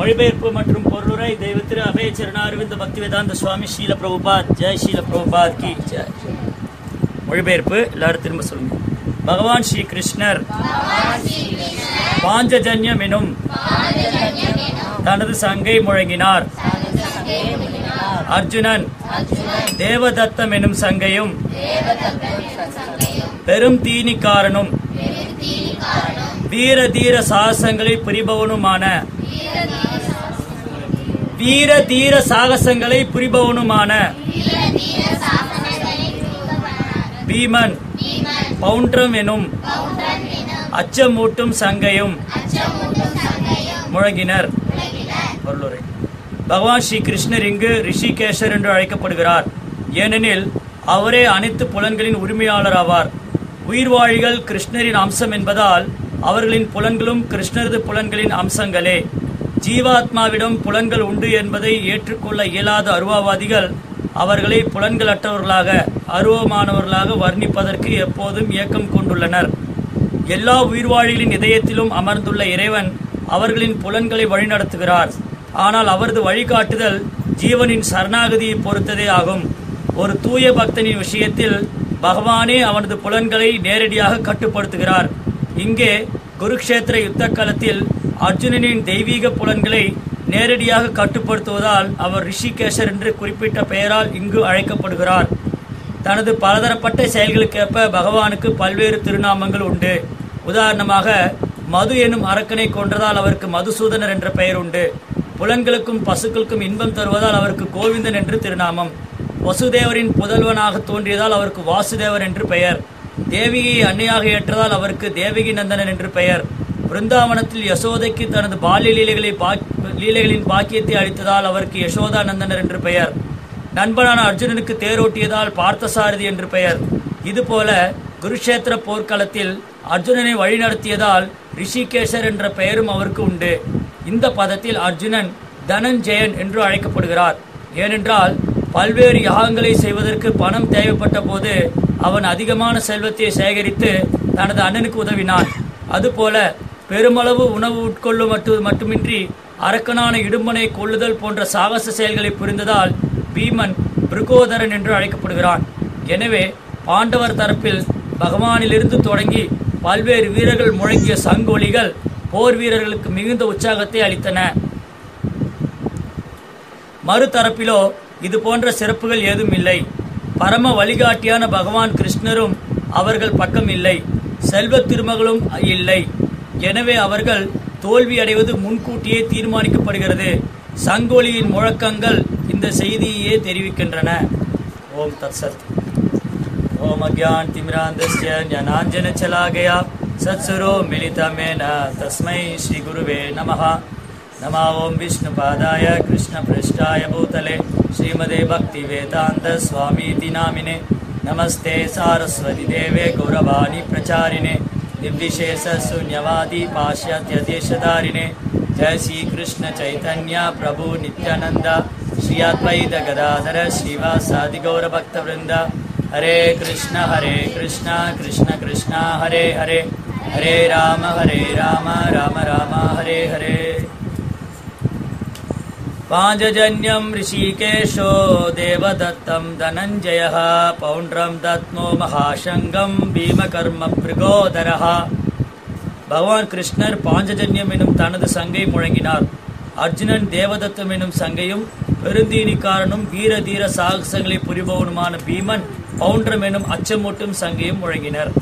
மொழிபெயர்ப்பு மற்றும் பொருளுரை தெய்வ திரு அபய சரணாரவிந்த பக்தி வேதாந்த சுவாமி ஸ்ரீல பிரபுபாத் ஜெய் ஸ்ரீல பிரபுபாத் கி ஜெய் மொழிபெயர்ப்பு எல்லாரும் திரும்ப சொல்லுங்க பகவான் ஸ்ரீ கிருஷ்ணர் பாஞ்சஜன்யம் எனும் தனது சங்கை முழங்கினார் அர்ஜுனன் தேவதத்தம் எனும் சங்கையும் பெரும் தீனிக்காரனும் வீர தீர சாகசங்களை புரிபவனுமான வீர தீர சாகசங்களை புரிபவனுமான பீமன் பவுண்ட்ரம் எனும் அச்சமூட்டும் சங்கையும் முழங்கினர் பொருளுரை பகவான் ஸ்ரீ கிருஷ்ணர் இங்கு ரிஷிகேஷர் என்று அழைக்கப்படுகிறார் ஏனெனில் அவரே அனைத்து புலன்களின் உரிமையாளர் ஆவார் உயிர்வாழிகள் கிருஷ்ணரின் அம்சம் என்பதால் அவர்களின் புலன்களும் கிருஷ்ணரது புலன்களின் அம்சங்களே ஜீவாத்மாவிடம் புலன்கள் உண்டு என்பதை ஏற்றுக்கொள்ள இயலாத அருவாவாதிகள் அவர்களை புலன்களற்றவர்களாக அருவமானவர்களாக வர்ணிப்பதற்கு எப்போதும் இயக்கம் கொண்டுள்ளனர் எல்லா உயிர்வாழிகளின் இதயத்திலும் அமர்ந்துள்ள இறைவன் அவர்களின் புலன்களை வழிநடத்துகிறார் ஆனால் அவரது வழிகாட்டுதல் ஜீவனின் சரணாகதியை பொறுத்ததே ஆகும் ஒரு தூய பக்தனின் விஷயத்தில் பகவானே அவனது புலன்களை நேரடியாக கட்டுப்படுத்துகிறார் இங்கே குருக்ஷேத்திர யுத்த களத்தில் அர்ஜுனனின் தெய்வீக புலன்களை நேரடியாக கட்டுப்படுத்துவதால் அவர் ரிஷிகேஷர் என்று குறிப்பிட்ட பெயரால் இங்கு அழைக்கப்படுகிறார் தனது பலதரப்பட்ட செயல்களுக்கேற்ப பகவானுக்கு பல்வேறு திருநாமங்கள் உண்டு உதாரணமாக மது எனும் அரக்கனை கொன்றதால் அவருக்கு மதுசூதனர் என்ற பெயர் உண்டு புலன்களுக்கும் பசுக்களுக்கும் இன்பம் தருவதால் அவருக்கு கோவிந்தன் என்று திருநாமம் வசுதேவரின் புதல்வனாக தோன்றியதால் அவருக்கு வாசுதேவர் என்று பெயர் தேவியை அன்னையாக ஏற்றதால் அவருக்கு தேவகி நந்தனன் என்று பெயர் பிருந்தாவனத்தில் யசோதைக்கு தனது பால்ய லீலைகளை பாக்- லீலைகளின் பாக்கியத்தை அளித்ததால் அவருக்கு யசோதா நந்தனர் என்று பெயர் நண்பனான அர்ஜுனனுக்கு தேரோட்டியதால் பார்த்தசாரதி என்று பெயர் இதுபோல குருஷேத்திர போர்க்களத்தில் அர்ஜுனனை வழிநடத்தியதால் ரிஷிகேஷர் என்ற பெயரும் அவருக்கு உண்டு இந்த பதத்தில் அர்ஜுனன் தனஞ்செயன் என்று அழைக்கப்படுகிறார் ஏனென்றால் பல்வேறு யாகங்களை செய்வதற்கு பணம் தேவைப்பட்ட போது அவன் அதிகமான செல்வத்தை சேகரித்து தனது அண்ணனுக்கு உதவினான் அதுபோல பெருமளவு உணவு உட்கொள்ளும் மட்டு மட்டுமின்றி அரக்கனான இடும்பனை கொள்ளுதல் போன்ற சாகச செயல்களை புரிந்ததால் பீமன் பிருகோதரன் என்று அழைக்கப்படுகிறான் எனவே பாண்டவர் தரப்பில் பகவானிலிருந்து தொடங்கி பல்வேறு வீரர்கள் முழங்கிய சங்கொலிகள் போர் வீரர்களுக்கு மிகுந்த உற்சாகத்தை அளித்தன மறுதரப்பிலோ இது போன்ற சிறப்புகள் ஏதும் இல்லை பரம வழிகாட்டியான பகவான் கிருஷ்ணரும் அவர்கள் பக்கம் இல்லை செல்வ திருமகளும் இல்லை எனவே அவர்கள் தோல்வி அடைவது முன்கூட்டியே தீர்மானிக்கப்படுகிறது சங்கோலியின் முழக்கங்கள் இந்த செய்தியையே தெரிவிக்கின்றன ஓம் தத்சத் ओम अज्ञान तिमिरांधस्य ज्ञानांजन चला गया सत्सुरो मिलितमेन तस्मै श्री गुरुवे नमः नमः ओम विष्णुपादाय कृष्णपृष्ठाय भूतले श्रीमदे भक्ति वेदांत स्वामीति नामिने नमस्ते सारस्वती देवे गौरवाणी प्रचारिणे निर्विशेष शून्यवादी पाश्चात्य देशधारिणे जय श्री कृष्ण चैतन्य प्रभु नित्यानंद श्री अद्वैत गदाधर श्रीवासादि गौर भक्त वृंद हरे कृष्ण हरे कृष्ण कृष्ण कृष्ण हरे हरे हरे राम हरे राम राम राम हरे हरे पाञ्जजन्यं ऋषिकेशो देवदत्तं धनञ्जयः पौण्ड्रं दत्मो महाशङ्गं भीमकर्म भृगोदरः பகவான் கிருஷ்ணர் பாஞ்சஜன்யம் எனும் தனது சங்கை முழங்கினார் அர்ஜுனன் தேவதத்தம் எனும் சங்கையும் பெருந்தீனிக்காரனும் வீர தீர சாகசங்களை புரிபவனுமான பீமன் பவுண்ட்ரம் எனும் அச்சமூட்டும் சங்கையும் முழங்கினர்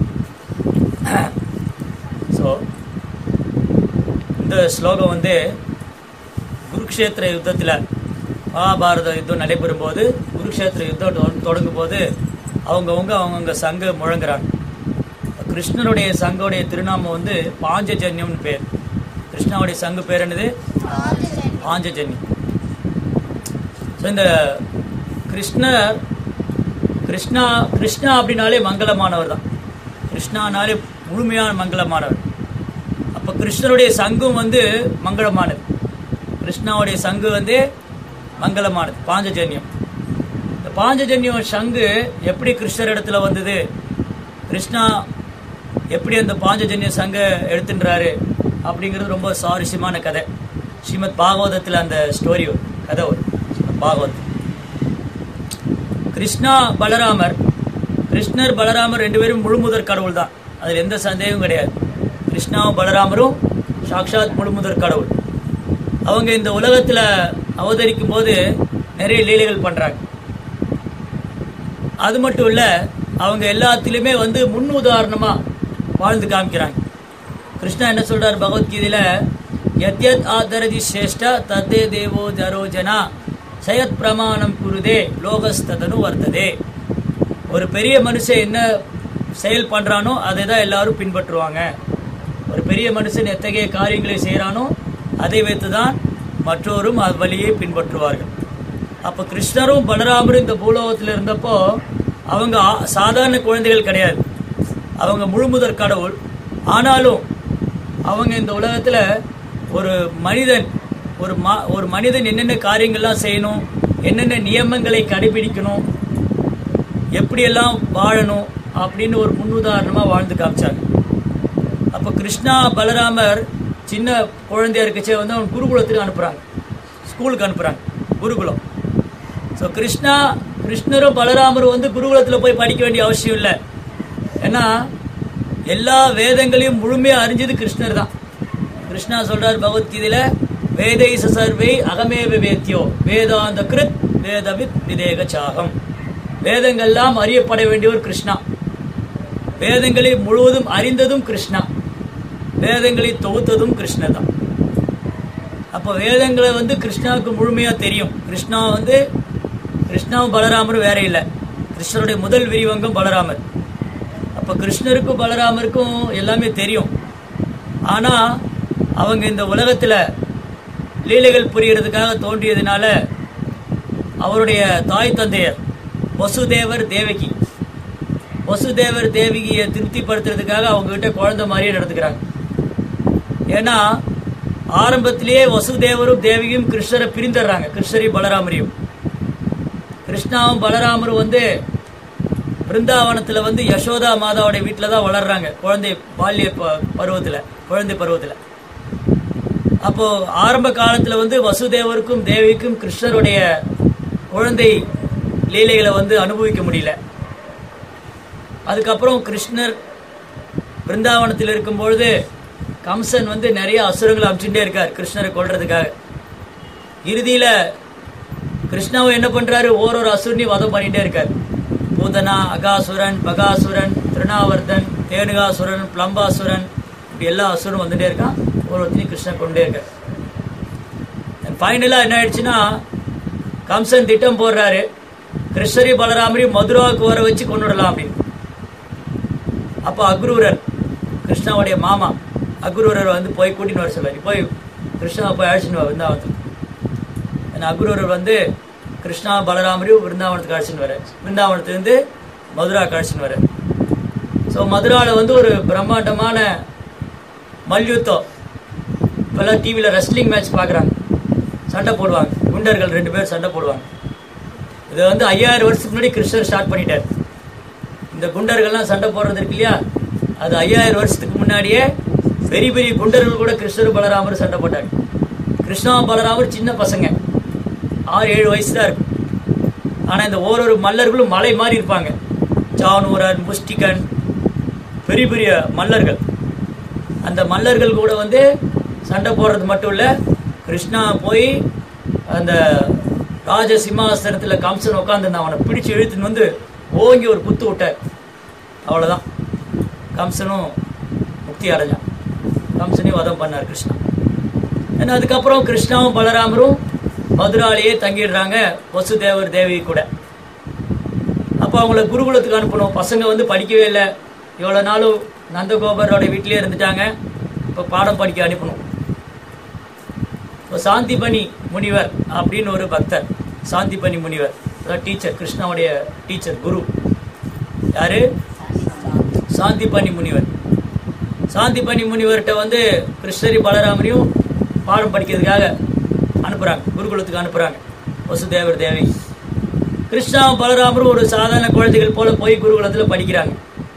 ஸோ இந்த ஸ்லோகம் வந்து குருக்ஷேத்திர யுத்தத்தில் மகாபாரத யுத்தம் நடைபெறும் போது குருக்ஷேத்திர யுத்தம் தொ- தொடங்கும் போது அவங்கவுங்க அவங்கவுங்க சங்க முழங்குறாங்க கிருஷ்ணனுடைய சங்கோடைய திருநாமம் வந்து பாஞ்சஜன்யம்னு பேர் கிருஷ்ணாவுடைய சங்கு பேர் என்னது பாஞ்சஜன்யம் ஸோ இந்த கிருஷ்ணர் கிருஷ்ணா கிருஷ்ணா அப்படின்னாலே மங்களமானவர் தான் கிருஷ்ணானாலே முழுமையான மங்களமானவர் அப்போ கிருஷ்ணருடைய சங்கும் வந்து மங்களமானது கிருஷ்ணாவுடைய சங்கு வந்து மங்களமானது பாஞ்சஜன்யம் இந்த பாஞ்சஜன்யம் சங்கு எப்படி கிருஷ்ணர் இடத்துல வந்தது கிருஷ்ணா எப்படி அந்த பாஞ்சஜன்ய சங்க எடுத்துன்றாரு அப்படிங்கிறது ரொம்ப சுவாரஸ்யமான கதை ஸ்ரீமத் பாகவதத்தில் அந்த ஸ்டோரி வரும் கதை வரும் ஸ்ரீமத் பாகவத் கிருஷ்ணா பலராமர் கிருஷ்ணர் பலராமர் ரெண்டு பேரும் முழுமுதற் கடவுள் தான் அதில் எந்த சந்தேகமும் கிடையாது கிருஷ்ணாவும் பலராமரும் சாக்ஷாத் முழுமுதற் கடவுள் அவங்க இந்த உலகத்தில் அவதரிக்கும் போது நிறைய லீலைகள் பண்ணுறாங்க அது மட்டும் இல்லை அவங்க எல்லாத்திலுமே வந்து முன் உதாரணமாக வாழ்ந்து காமிக்கிறாங்க கிருஷ்ணா என்ன சொல்றார் பகவத்கீதையில யத்யத் ஆதரதி சிரேஷ்டா தத்தே தேவோ ஜரோ ஜனா சயத் பிரமாணம் குருதே லோகஸ்ததனு வர்த்ததே ஒரு பெரிய மனுஷன் என்ன செயல் பண்றானோ அதை தான் எல்லாரும் பின்பற்றுவாங்க ஒரு பெரிய மனுஷன் எத்தகைய காரியங்களை செய்கிறானோ அதை வைத்து தான் மற்றோரும் அவ்வழியை பின்பற்றுவார்கள் அப்போ கிருஷ்ணரும் பலராமரும் இந்த பூலோகத்தில் இருந்தப்போ அவங்க ஆ- சாதாரண குழந்தைகள் கிடையாது அவங்க முழுமுதற் கடவுள் ஆனாலும் அவங்க இந்த உலகத்தில் ஒரு மனிதன் ஒரு மா ஒரு மனிதன் என்னென்ன காரியங்கள்லாம் செய்யணும் என்னென்ன நியமங்களை கடைபிடிக்கணும் எப்படியெல்லாம் வாழணும் அப்படின்னு ஒரு முன்னுதாரணமாக வாழ்ந்து காமிச்சாங்க அப்போ கிருஷ்ணா பலராமர் சின்ன குழந்தையா இருக்கச்சே வந்து அவன் குருகுலத்துக்கு அனுப்புகிறாங்க ஸ்கூலுக்கு அனுப்புகிறாங்க குருகுலம் ஸோ கிருஷ்ணா கிருஷ்ணரும் பலராமரும் வந்து குருகுலத்தில் போய் படிக்க வேண்டிய அவசியம் இல்லை ஏன்னா எல்லா வேதங்களையும் முழுமையாக அறிஞ்சது கிருஷ்ணர் தான் கிருஷ்ணா சொல்றார் பகவத்கீதையில வேதை சர்வை அகமேவ வேத்தியோ வேதாந்த கிருத் வேதவித் விதேக சாகம் வேதங்கள்லாம் அறியப்பட வேண்டியவர் கிருஷ்ணா வேதங்களை முழுவதும் அறிந்ததும் கிருஷ்ணா வேதங்களை தொகுத்ததும் கிருஷ்ணர் தான் அப்போ வேதங்களை வந்து கிருஷ்ணாவுக்கு முழுமையா தெரியும் கிருஷ்ணா வந்து கிருஷ்ணாவும் பலராமரும் வேற இல்லை கிருஷ்ணருடைய முதல் விரிவங்கம் பலராமர் அப்போ கிருஷ்ணருக்கும் பலராமருக்கும் எல்லாமே தெரியும் ஆனா அவங்க இந்த உலகத்துல லீலைகள் புரியறதுக்காக தோன்றியதுனால அவருடைய தாய் தந்தையர் வசுதேவர் தேவகி வசுதேவர் தேவகியை திருப்திப்படுத்துறதுக்காக அவங்க கிட்ட குழந்தை மாதிரியே நடந்துக்கிறாங்க ஏன்னா ஆரம்பத்திலேயே வசுதேவரும் தேவகியும் கிருஷ்ணரை பிரிந்துடுறாங்க கிருஷ்ணரையும் பலராமரையும் கிருஷ்ணாவும் பலராமரும் வந்து பிருந்தாவனத்துல வந்து யசோதா மாதாவுடைய வீட்டில் தான் வளர்றாங்க குழந்தை பால்ய ப- பருவத்துல குழந்தை பருவத்துல அப்போ ஆரம்ப காலத்துல வந்து வசுதேவருக்கும் தேவிக்கும் கிருஷ்ணருடைய குழந்தை லீலைகளை வந்து அனுபவிக்க முடியல அதுக்கப்புறம் கிருஷ்ணர் பிருந்தாவனத்தில் இருக்கும் பொழுது கம்சன் வந்து நிறைய அசுரங்களை அமிச்சுட்டே இருக்கார் கிருஷ்ணரை கொல்றதுக்காக இறுதியில கிருஷ்ணாவும் என்ன பண்றாரு ஓரொரு அசுரனையும் வதம் பண்ணிட்டே இருக்கார் பூதனா அகாசுரன் பகாசுரன் திருநாவர்தன் தேனுகாசுரன் பிளம்பாசுரன் இப்படி எல்லா அசுரனும் வந்துட்டே இருக்கான் ஒரு ஒருத்தனையும் கிருஷ்ணன் கொண்டே இருக்கார் ஃபைனலாக என்ன ஆயிடுச்சுன்னா கம்சன் திட்டம் போடுறாரு கிருஷ்ணரி பலராமரையும் மதுராவுக்கு வர வச்சு கொண்டுடலாம் அப்படின்னு அப்போ அக்ரூரர் கிருஷ்ணாவுடைய மாமா அக்ரூரர் வந்து போய் கூட்டின்னு வர சொல்லுவார் போய் கிருஷ்ணாவை போய் அழைச்சின்னு வா விருந்தாவனத்துக்கு ஏன்னா அக்ரூரர் வந்து கிருஷ்ணா பலராமரையும் விருந்தாவனத்துக்கு அழைச்சின்னு வர விருந்தாவனத்துலேருந்து மதுராவுக்கு அழைச்சின்னு வர ஸோ மதுராவில் வந்து ஒரு பிரம்மாண்டமான மல்யுத்தம் இப்போல்லாம் டிவியில் ரெஸ்லிங் மேட்ச் பார்க்குறாங்க சண்டை போடுவாங்க குண்டர்கள் ரெண்டு பேர் சண்டை போடுவாங்க இது வந்து ஐயாயிரம் வருஷத்துக்கு முன்னாடி கிருஷ்ணர் ஸ்டார்ட் பண்ணிட்டார் இந்த குண்டர்கள்லாம் சண்டை போடுறது இருக்கு இல்லையா அது ஐயாயிரம் வருஷத்துக்கு முன்னாடியே பெரிய பெரிய குண்டர்கள் கூட கிருஷ்ணர் பலராமர் சண்டை போட்டாங்க கிருஷ்ணா பலராமர் சின்ன பசங்க ஆறு ஏழு வயசு தான் இருக்கும் ஆனால் இந்த ஓரொரு மல்லர்களும் மலை மாதிரி இருப்பாங்க சானூரன் முஷ்டிகன் பெரிய பெரிய மல்லர்கள் அந்த மல்லர்கள் கூட வந்து சண்டை போடுறது மட்டும் இல்லை கிருஷ்ணா போய் அந்த ராஜ சிம்மாசனத்தில் கம்சன் உட்காந்துருந்தான் அவனை பிடிச்சு இழுத்துன்னு வந்து ஓங்கி ஒரு குத்து விட்டார் அவ்வளோதான் கம்சனும் முக்தி அடைஞ்சான் கம்சனையும் வதம் பண்ணார் கிருஷ்ணா ஏன்னா அதுக்கப்புறம் கிருஷ்ணாவும் பலராமரும் மதுராலேயே தங்கிடுறாங்க வசுதேவர் தேவி கூட அப்போ அவங்கள குருகுலத்துக்கு அனுப்பணும் பசங்க வந்து படிக்கவே இல்லை இவ்வளோ நாளும் நந்தகோபரோட வீட்டிலே இருந்துட்டாங்க இப்போ பாடம் படிக்க அனுப்பணும் இப்போ சாந்திபனி முனிவர் அப்படின்னு ஒரு பக்தர் சாந்திபனி முனிவர் அதான் டீச்சர் கிருஷ்ணாவுடைய டீச்சர் குரு யாரு சாந்திபனி முனிவர் சாந்திபனி முனிவர்கிட்ட வந்து கிருஷ்ணரி பலராமரையும் பாடம் படிக்கிறதுக்காக அனுப்புறாங்க குருகுலத்துக்கு அனுப்புறாங்க வசுதேவர் தேவி கிருஷ்ணாவும் பலராமரும் ஒரு சாதாரண குழந்தைகள் போல போய் குருகுலத்தில் படிக்கிறாங்க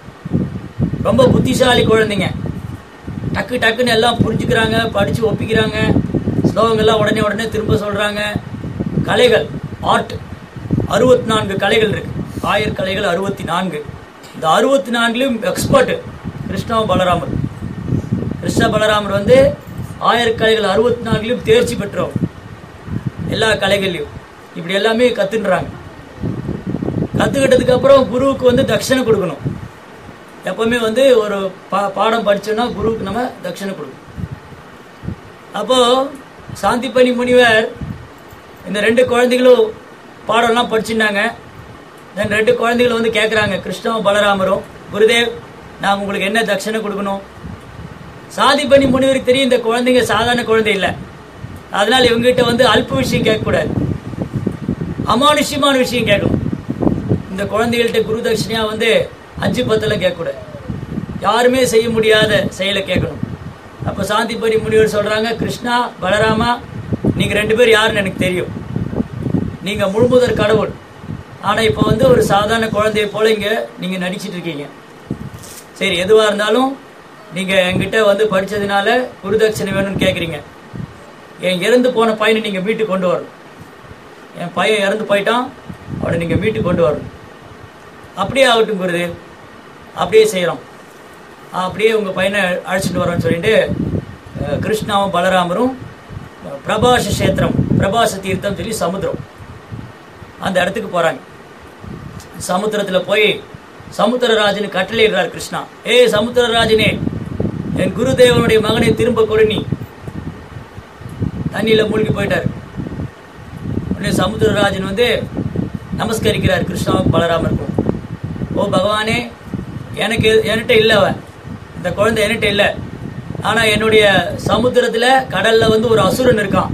ரொம்ப புத்திசாலி குழந்தைங்க டக்கு டக்குன்னு எல்லாம் புரிஞ்சுக்கிறாங்க படிச்சு ஒப்பிக்கிறாங்க ஸ்லோகம் ஸ்லோகங்கள்லாம் உடனே உடனே திரும்ப சொல்றாங்க கலைகள் ஆர்ட் அறுபத்தி நான்கு கலைகள் இருக்கு ஆயிரம் கலைகள் அறுபத்தி நான்கு இந்த அறுபத்தி நான்குலையும் எக்ஸ்பர்ட் கிருஷ்ணா பலராமர் கிருஷ்ண பலராமர் வந்து ஆயிரக்கலைகள் அறுபத்தி நான்குலையும் தேர்ச்சி பெற்றவர் எல்லா கலைகள்லையும் இப்படி எல்லாமே கத்துன்றாங்க கத்துக்கிட்டதுக்கு அப்புறம் குருவுக்கு வந்து தட்சணை கொடுக்கணும் எப்பவுமே வந்து ஒரு பா பாடம் படிச்சோம்னா குருவுக்கு நம்ம தட்சணை கொடுக்கணும் அப்போ சாந்திப்பனி முனிவர் இந்த ரெண்டு குழந்தைகளும் பாடம்லாம் படிச்சுட்டாங்க தென் ரெண்டு குழந்தைகளும் வந்து கேட்குறாங்க கிருஷ்ணாவும் பலராமரும் குருதேவ் நான் உங்களுக்கு என்ன தட்சணை கொடுக்கணும் சாதிப்பனி முனிவருக்கு தெரியும் இந்த குழந்தைங்க சாதாரண குழந்தை இல்லை அதனால இவங்ககிட்ட வந்து அல்ப விஷயம் கேட்கக்கூடாது அமானுஷ்யமான விஷயம் கேட்கணும் இந்த குழந்தைகள்கிட்ட குரு தட்சிணியா வந்து அஞ்சு பத்தில் கேட்கக்கூடாது யாருமே செய்ய முடியாத செயலை கேட்கணும் அப்போ சாந்திபரி முனிவர் சொல்றாங்க கிருஷ்ணா பலராமா நீங்க ரெண்டு பேர் யாருன்னு எனக்கு தெரியும் நீங்க முழுமுதற் கடவுள் ஆனா இப்போ வந்து ஒரு சாதாரண குழந்தைய போல இங்க நீங்க நடிச்சிட்டு இருக்கீங்க சரி எதுவா இருந்தாலும் நீங்க என்கிட்ட வந்து படிச்சதுனால குருதட்சணை வேணும்னு கேக்குறீங்க என் இறந்து போன பையனை நீங்க மீட்டு கொண்டு வரணும் என் பையன் இறந்து போயிட்டான் அவனை நீங்க மீட்டு கொண்டு வரணும் அப்படியே ஆகட்டும் குருது அப்படியே செய்கிறோம் அப்படியே உங்க பையனை அழைச்சிட்டு வரோம்னு சொல்லிட்டு அஹ், கிருஷ்ணாவும் பலராமரும் அஹ், பிரபாச கஷேத்திரம் பிரபாச தீர்த்தம் சொல்லி சமுத்திரம் அந்த இடத்துக்கு போறாங்க சமுத்திரத்துல போய் சமுத்திரராஜன் கட்டளையிடுறார் கிருஷ்ணா ஏய் சமுத்திரராஜனே என் குருதேவனுடைய மகனை திரும்ப கொடு நீ தண்ணியில மூழ்கி போயிட்டார் உடனே சமுத்திரராஜன் வந்து நமஸ்கரிக்கிறார் கிருஷ்ணாவுக்கு பலராமருக்கும் ஓ பகவானே எனக்கு என்கிட்ட இல்லை அவன் இந்த குழந்தை என்கிட்ட இல்லை ஆனா என்னுடைய சமுத்திரத்துல கடல்ல வந்து ஒரு அசுரன் இருக்கான்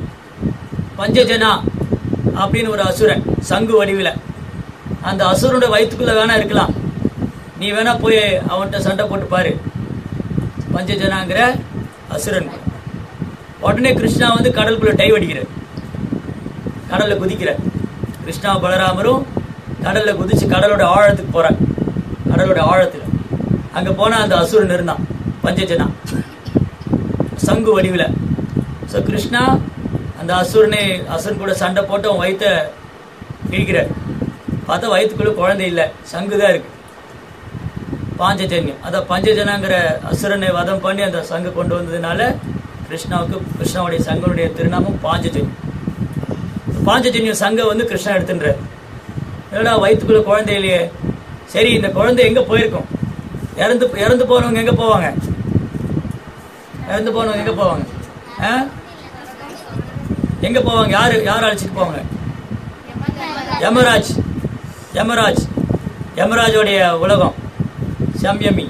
பஞ்சஜனா அப்படின்னு ஒரு அசுரன் சங்கு வடிவில் அந்த அசுரனோட வயிற்றுக்குள்ள வேணா இருக்கலாம் நீ வேணா போய் அவன்கிட்ட சண்டை போட்டு பாரு பஞ்சஜனாங்கிற அசுரன் உடனே கிருஷ்ணா வந்து கடலுக்குள்ள டைவ் அடிக்கிறார் கடல்ல குதிக்கிறார் கிருஷ்ணா பலராமரும் கடல்ல குதிச்சு கடலோட ஆழத்துக்கு போறாங்க கடலோட ஆழத்துல அங்க போனா அந்த அசுரன் இருந்தான் பஞ்சஜனா சங்கு வடிவில் ஸோ கிருஷ்ணா அந்த அசுரனை அசுரன் கூட சண்டை போட்டு அவன் வயிற்ற கிழிக்கிறார் பார்த்தா வயிற்றுக்குள்ள குழந்தை இல்லை சங்கு தான் இருக்கு பாஞ்சஜன்யம் அதான் பஞ்சஜனாங்கிற அசுரனை வதம் பண்ணி அந்த சங்கு கொண்டு வந்ததுனால கிருஷ்ணாவுக்கு கிருஷ்ணாவுடைய சங்கனுடைய திருநாமம் பாஞ்சஜன்யம் பாஞ்சஜன்யம் சங்க வந்து கிருஷ்ணா எடுத்துன்றார் என்னடா வயிற்றுக்குள்ள குழந்தை இல்லையே சரி இந்த குழந்தை எங்க போயிருக்கும் இறந்து இறந்து போனவங்க எங்க போவாங்க இறந்து போனவங்க எங்க போவாங்க ஆ? எங்க போவாங்க யாரு யார் அழைச்சிட்டு போவாங்க யமராஜ் யமராஜ் யமராஜோடைய உலகம் சம்யமி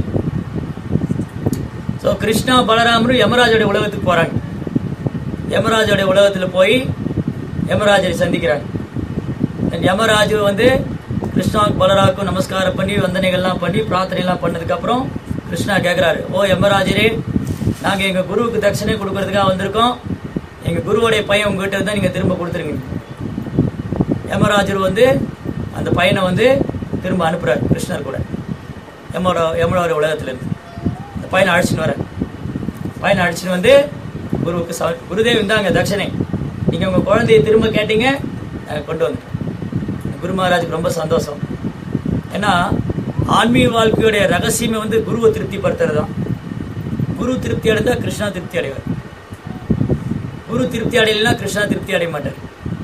ஸோ கிருஷ்ணா பலராமரும் யமராஜோடைய உலகத்துக்கு போறாங்க யமராஜோடைய உலகத்துல போய் யமராஜரை சந்திக்கிறாங்க And யமராஜு வந்து கிருஷ்ணாவுக்கு பலராவுக்கும் நமஸ்காரம் பண்ணி வந்தனைகள்லாம் பண்ணி பிரார்த்தனைலாம் பண்ணதுக்கு அப்புறம் கிருஷ்ணா கேட்குறாரு ஓ யமராஜரே நாங்கள் எங்கள் குருவுக்கு தட்சணை கொடுக்கறதுக்காக வந்திருக்கோம் எங்கள் குருவோடைய பையன் உங்ககிட்ட இருந்தால் நீங்கள் திரும்ப கொடுத்துருங்க யமராஜர் வந்து அந்த பையனை வந்து திரும்ப அனுப்புறாரு கிருஷ்ணர் கூட யமோட யமனோட உலகத்திலிருந்து அந்த பையனை அழைச்சின்னு வரேன் பையனை அழைச்சின்னு வந்து குருவுக்கு ச குருதேவ் இந்தாங்க தட்சணை நீங்கள் உங்கள் குழந்தைய திரும்ப கேட்டீங்க நான் கொண்டு வந்துட்டேன் குரு மகாராஜுக்கு ரொம்ப சந்தோஷம் ஏன்னா ஆன்மீக வாழ்க்கையுடைய ரகசியமே வந்து குருவை திருப்திப்படுத்துறது தான் குரு திருப்தி அடைந்தா கிருஷ்ணா திருப்தி அடைவார் குரு திருப்தி அடையலைன்னா கிருஷ்ணா திருப்தி அடைய மாட்டார்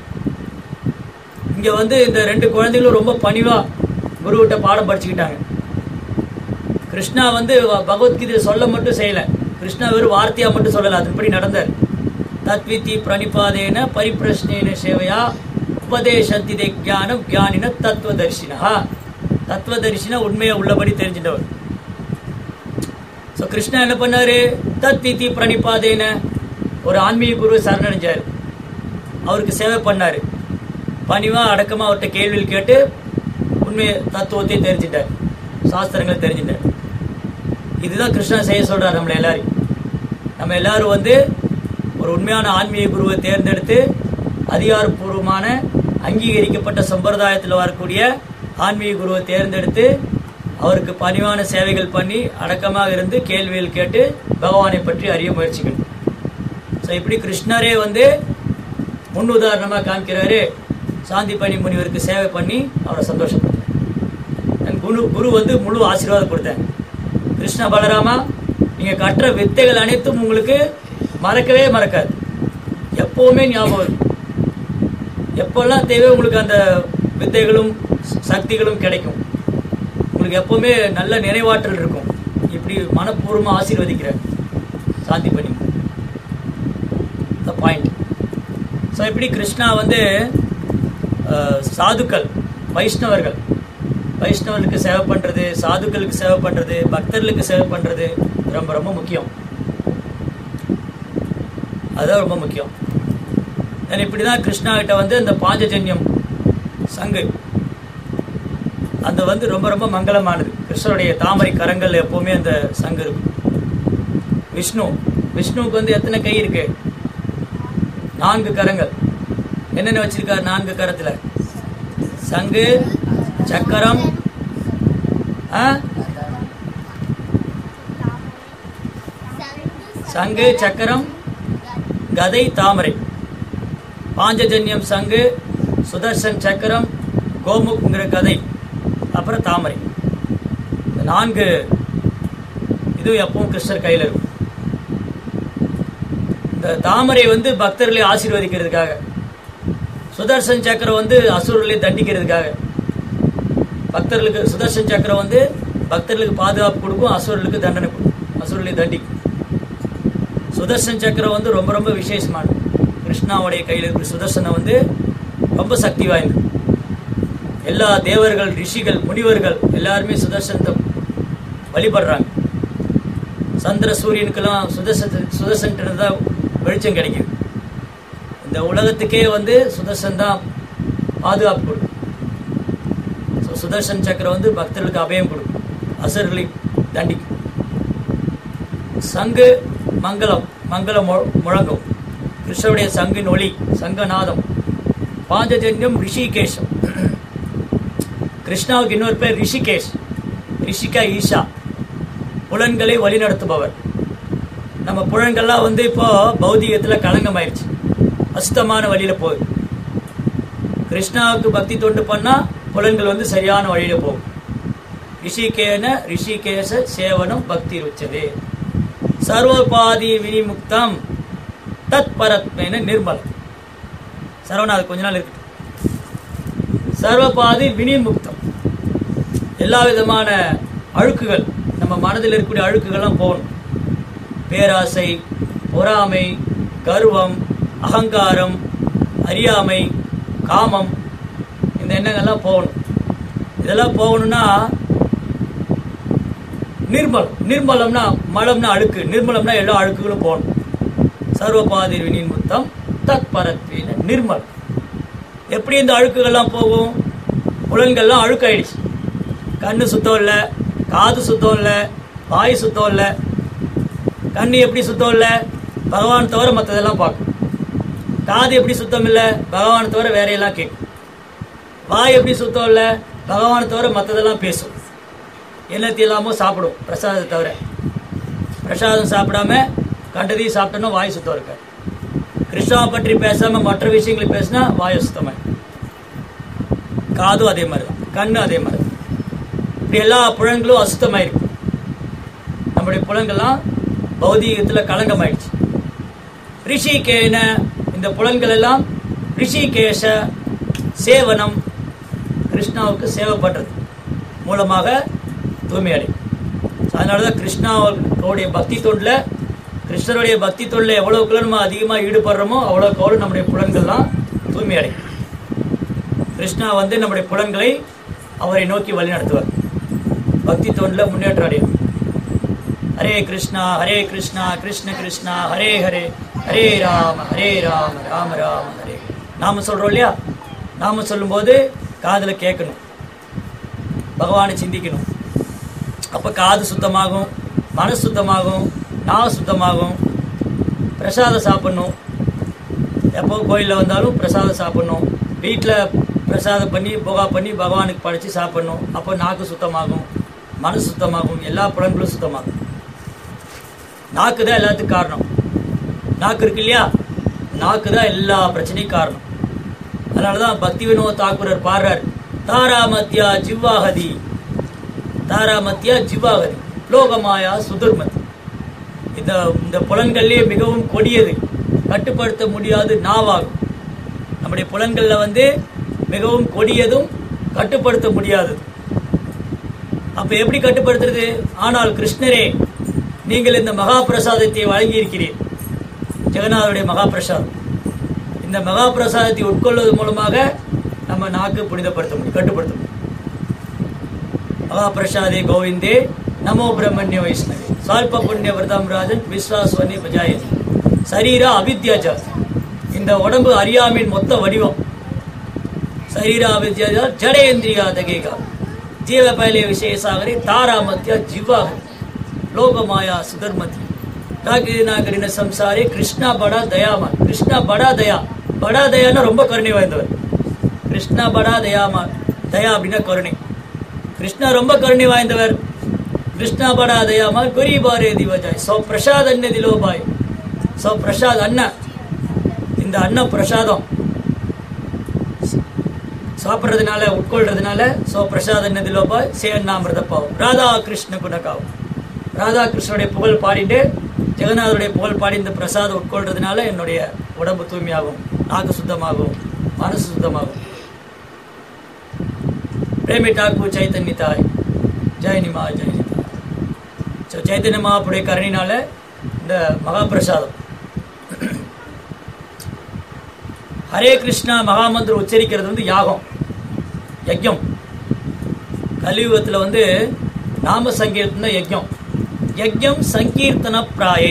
இங்க வந்து இந்த ரெண்டு குழந்தைகளும் ரொம்ப பணிவா குருவிட்ட பாடம் படிச்சுக்கிட்டாங்க கிருஷ்ணா வந்து வ- பகவத்கீதை சொல்ல மட்டும் செய்யல கிருஷ்ணா வெறும் வார்த்தையா மட்டும் சொல்லல அதன்படி நடந்தார் தத்வித்தி பிரணிபாதேன பரிப்பிரஷ்னேன சேவையா உபதேசத்திதை ஞானம் ஞானின தத்துவதர்ஷினா தத்துவதர்ஷினா உண்மையை உள்ளபடி தெரிஞ்சிட்டவர் ஸோ கிருஷ்ணா என்ன பண்ணாரு தத்வித்தி பிரணிபாதேன ஒரு ஆன்மீக குரு சரணடைஞ்சார் அவருக்கு சேவை பண்ணாரு பணிவா அடக்கமா அவர்கிட்ட கேள்விகள் கேட்டு உண்மை தத்துவத்தை தெரிஞ்சிட்டார் சாஸ்திரங்களை தெரிஞ்சிட்டார் இதுதான் கிருஷ்ணா செய்ய சொல்றார் நம்மளை எல்லாரையும் நம்ம எல்லாரும் வந்து ஒரு உண்மையான ஆன்மீக குருவை தேர்ந்தெடுத்து அதிகாரப்பூர்வமான அங்கீகரிக்கப்பட்ட சம்பிரதாயத்தில் வரக்கூடிய ஆன்மீக குருவை தேர்ந்தெடுத்து அவருக்கு பணிவான சேவைகள் பண்ணி அடக்கமாக இருந்து கேள்விகள் கேட்டு பகவானை பற்றி அறிய முயற்சிக்கணும் ஸோ இப்படி கிருஷ்ணரே வந்து முன் உதாரணமாக காமிக்கிறாரு சாந்திபனி முனிவருக்கு சேவை பண்ணி அவரை சந்தோஷப்படுத்தார் குரு குரு வந்து முழு ஆசீர்வாதம் கொடுத்தாங்க கிருஷ்ண பலராமா நீங்க கற்ற வித்தைகள் அனைத்தும் உங்களுக்கு மறக்கவே மறக்காது எப்பவுமே ஞாபகம் இருக்கும் எப்பெல்லாம் தேவை உங்களுக்கு அந்த வித்தைகளும் சக்திகளும் கிடைக்கும் உங்களுக்கு எப்பவுமே நல்ல நினைவாற்றல் இருக்கும் இப்படி மனப்பூர்வமா ஆசீர்வதிக்கிறார் சாந்தி பண்ணி பாயிண்ட் ஸோ இப்படி கிருஷ்ணா வந்து அஹ், சாதுக்கள் வைஷ்ணவர்கள் வைஷ்ணவர்களுக்கு சேவை பண்றது சாதுக்களுக்கு சேவை பண்றது பக்தர்களுக்கு சேவை பண்றது ரொம்ப ரொம்ப முக்கியம் அதுதான் ரொம்ப முக்கியம் நான் இப்படிதான் கிருஷ்ணா கிட்ட வந்து அந்த பாஞ்சஜன்யம் சங்கு அந்த வந்து ரொம்ப ரொம்ப மங்களமானது கிருஷ்ணருடைய தாமரை கரங்கள் எப்பவுமே அந்த சங்கு இருக்கும் விஷ்ணு விஷ்ணுவுக்கு வந்து எத்தனை கை இருக்கு நான்கு கரங்கள் என்னென்ன வச்சிருக்காரு நான்கு கரத்துல சங்கு சக்கரம் ஆ? சங்கு சக்கரம் கதை தாமரை பாஞ்சஜன்யம் சங்கு சுதர்சன் சக்கரம் கோமுக்ங்கிற கதை அப்புறம் தாமரை இந்த நான்கு இதுவும் எப்பவும் கிருஷ்ணர் கையில் இருக்கும் இந்த தாமரை வந்து பக்தர்களை ஆசீர்வதிக்கிறதுக்காக சுதர்சன் சக்கரம் வந்து அசுரர்களை தண்டிக்கிறதுக்காக பக்தர்களுக்கு சுதர்சன் சக்கரம் வந்து பக்தர்களுக்கு பாதுகாப்பு கொடுக்கும் அசுரர்களுக்கு தண்டனை கொடுக்கும் அசுரர்களை தண்டிக்கும் சுதர்சன் சக்கரம் வந்து ரொம்ப ரொம்ப விசேஷமானது கிருஷ்ணாவுடைய கையில் இருக்கிற சுதர்சனம் வந்து ரொம்ப சக்தி வாய்ந்தது எல்லா தேவர்கள் ரிஷிகள் முனிவர்கள் எல்லாருமே சுதர்சனத்தை வழிபடுறாங்க சந்திர சூரியனுக்கெல்லாம் சுதர்சன சுதர்சன் தான் வெளிச்சம் கிடைக்குது இந்த உலகத்துக்கே வந்து சுதர்சன் தான் பாதுகாப்பு கொடுக்கும் So, சுதர்சன் சக்கரம் வந்து பக்தர்களுக்கு அபயம் கொடுக்கும் அசுரர்களை தண்டிக்கும் சங்கு மங்களம் மங்களம் மு- முழங்கும் கிருஷ்ணருடைய சங்கின் ஒளி சங்கநாதம் பாஞ்சஜன்யம் ரிஷிகேஷம் கிருஷ்ணாவுக்கு இன்னொரு பேர் ரிஷிகேஷ் ரிஷிகா ஈஷா புலன்களை வழிநடத்துபவர் நம்ம புலன்கள்லாம் வந்து இப்போ பௌதிகத்துல களங்கமாயிருச்சு அசுத்தமான வழியில போகுது கிருஷ்ணாவுக்கு பக்தி தொண்டு பண்ணா புலன்கள் வந்து சரியான வழியில போகும் ரிஷிகேன ரிஷிகேச சேவனம் பக்தி ருச்சதே சர்வபாதி வினிமுக்தம் தத் பரத்மேன நிர்மலம் சரவணா அது கொஞ்ச நாள் இருக்கு சர்வபாதி வினிமுக்தம் எல்லா விதமான அழுக்குகள் நம்ம மனதில் இருக்கக்கூடிய அழுக்குகள்லாம் போகணும் பேராசை பொறாமை கர்வம் அகங்காரம் அறியாமை காமம் இந்த எண்ணங்கள்லாம் போகணும் இதெல்லாம் போகணும்னா நிர்மல் நிர்மலம்னா மலம்னா அழுக்கு நிர்மலம்னா எல்லா அழுக்குகளும் போகணும் சர்வபாதி வினிமுத்தம் தத் பரத்வீன நிர்மல் எப்படி இந்த அழுக்குகள்லாம் போகும் புலன்கள்லாம் அழுக்காயிடுச்சு கண்ணு சுத்தம் இல்லை காது சுத்தம் இல்லை வாய் சுத்தம் இல்லை கண்ணு எப்படி சுத்தம் இல்லை பகவான் தவிர மற்றதெல்லாம் பார்க்கும் காது எப்படி சுத்தம் இல்லை பகவான் தவிர வேறையெல்லாம் கேட்கும் வாய் எப்படி சுத்தம் இல்லை பகவானை தவிர மற்றதெல்லாம் பேசும் என்னத்தை இல்லாமோ சாப்பிடும் பிரசாதத்தை தவிர பிரசாதம் சாப்பிடாம கண்டதையும் சாப்பிட்டோன்னா வாய் சுத்தம் இருக்காது கிருஷ்ணாவை பற்றி பேசாம மற்ற விஷயங்களை பேசினா வாய் சுத்தமாய் காதும் அதே மாதிரி தான் கண்ணு அதே மாதிரி தான். இப்படி எல்லா புலன்களும் அசுத்தமாயிருக்கு நம்முடைய புலன்கள்லாம் பௌதீகத்துல களங்கமாயிடுச்சு ரிஷிகேன இந்த புலன்கள் எல்லாம் ரிஷிகேஷ சேவனம் கிருஷ்ணாவுக்கு சேவை பண்றது மூலமாக தூய்மையடை அதனால தான் கிருஷ்ணாவுடைய பக்தி தொண்டில் கிருஷ்ணருடைய பக்தி தொண்டில் எவ்வளவுக்குள்ள நம்ம அதிகமாக ஈடுபடுறோமோ அவ்வளோக்கு அவ்வளோ நம்முடைய புலன்கள்லாம் தூய்மையடை கிருஷ்ணா வந்து நம்முடைய புலன்களை அவரை நோக்கி வழிநடத்துவார் பக்தி தொண்டில் முன்னேற்றம் அடையும் ஹரே கிருஷ்ணா ஹரே கிருஷ்ணா கிருஷ்ண கிருஷ்ணா ஹரே ஹரே ஹரே ராம ஹரே ராம ராம ராம ஹரே நாம சொல்றோம் இல்லையா நாம சொல்லும்போது காதுல கேட்கணும் பகவானை சிந்திக்கணும் அப்ப காது சுத்தமாகும் மனசு சுத்தமாகும் நாவு சுத்தமாகும் பிரசாதம் சாப்பிடணும் எப்போ கோயிலில் வந்தாலும் பிரசாதம் சாப்பிடணும் வீட்டில் பிரசாதம் பண்ணி போகா பண்ணி பகவானுக்கு படைச்சு சாப்பிடணும் அப்போ நாக்கு சுத்தமாகும் மனசு சுத்தமாகும் எல்லா புலன்களும் சுத்தமாகும் நாக்கு தான் எல்லாத்துக்கும் காரணம் நாக்கு இருக்கு இல்லையா நாக்கு தான் எல்லா பிரச்சனையும் காரணம் அதனாலதான் பக்தி வினோத் தாக்கூரர் பாடுறார் தாராமத்யா ஜிவ்வாகதி தாராமத்யா ஜிவ்வாகதி லோகமாயா சுதுர்மதி இந்த இந்த புலன்கள்லேயே மிகவும் கொடியது கட்டுப்படுத்த முடியாது நாவாகும் நம்முடைய புலன்கள்ல வந்து மிகவும் கொடியதும் கட்டுப்படுத்த முடியாதது அப்ப எப்படி கட்டுப்படுத்துறது ஆனால் கிருஷ்ணரே நீங்கள் இந்த மகா பிரசாதத்தை வழங்கி இருக்கிறீர் ஜெகநாதருடைய மகா பிரசாதம் இந்த மகா பிரசாதத்தை உட்கொள்வது மூலமாக நம்ம நாக்கு புனிதப்படுத்த முடியும் கட்டுப்படுத்த முடியும் மகா பிரசாதே கோவிந்தே நமோ பிரம்மண்ய வைஷ்ணவே சால்ப புண்ணிய விரதம் ராஜன் விஸ்வாஸ்வனி பஜாயதி சரீரா அவித்யாஜா இந்த உடம்பு அறியாமையின் மொத்த வடிவம் சரீரா அவித்யாஜா ஜடேந்திரியா தகேகா ஜீவ பயிலே விசேஷாகரே தாராமத்யா ஜிவாக லோகமாயா சுதர்மதி ராகினா கடின சம்சாரே கிருஷ்ணா படா தயாமா கிருஷ்ணா படா தயா படா தயான்னா ரொம்ப கருணை வாய்ந்தவர் கிருஷ்ணா படா தயாமா தயா அப்படின்னா கருணை கிருஷ்ணா ரொம்ப கருணை வாய்ந்தவர் கிருஷ்ணா படா தயாமா குரிபாரே திவஜாய் சோ பிரசாத் அன்ன திலோபாய் சோ பிரசாத் அண்ணா இந்த அன்ன பிரசாதம் சாப்பிட்றதுனால உட்கொள்றதுனால சோ பிரசாத் அன்ன திலோபாய் சே அண்ணாமிரத பாவம் ராதா கிருஷ்ண குணகாவம் ராதா கிருஷ்ணனுடைய புகழ் பாடிட்டு ஜெகநாதருடைய புகழ் பாடி இந்த பிரசாதம் உட்கொள்றதுனால என்னுடைய உடம்பு தூய்மையாகும் நாக்கு சுத்தமாகும் மனசு சுத்தமாகும் பிரேமி டாக்கு சைத்தன்ய தாய் ஜெய் நிமா ஜெய் நிதா ஸோ சைத்தன்ய மகாப்புடைய கருணினால இந்த மகா பிரசாதம் ஹரே கிருஷ்ணா மகாமந்திரம் உச்சரிக்கிறது வந்து யாகம் யஜ்யம் கலியுகத்தில் வந்து நாம சங்கீர்த்தன யஜ்யம் யஜ்யம் சங்கீர்த்தன பிராயை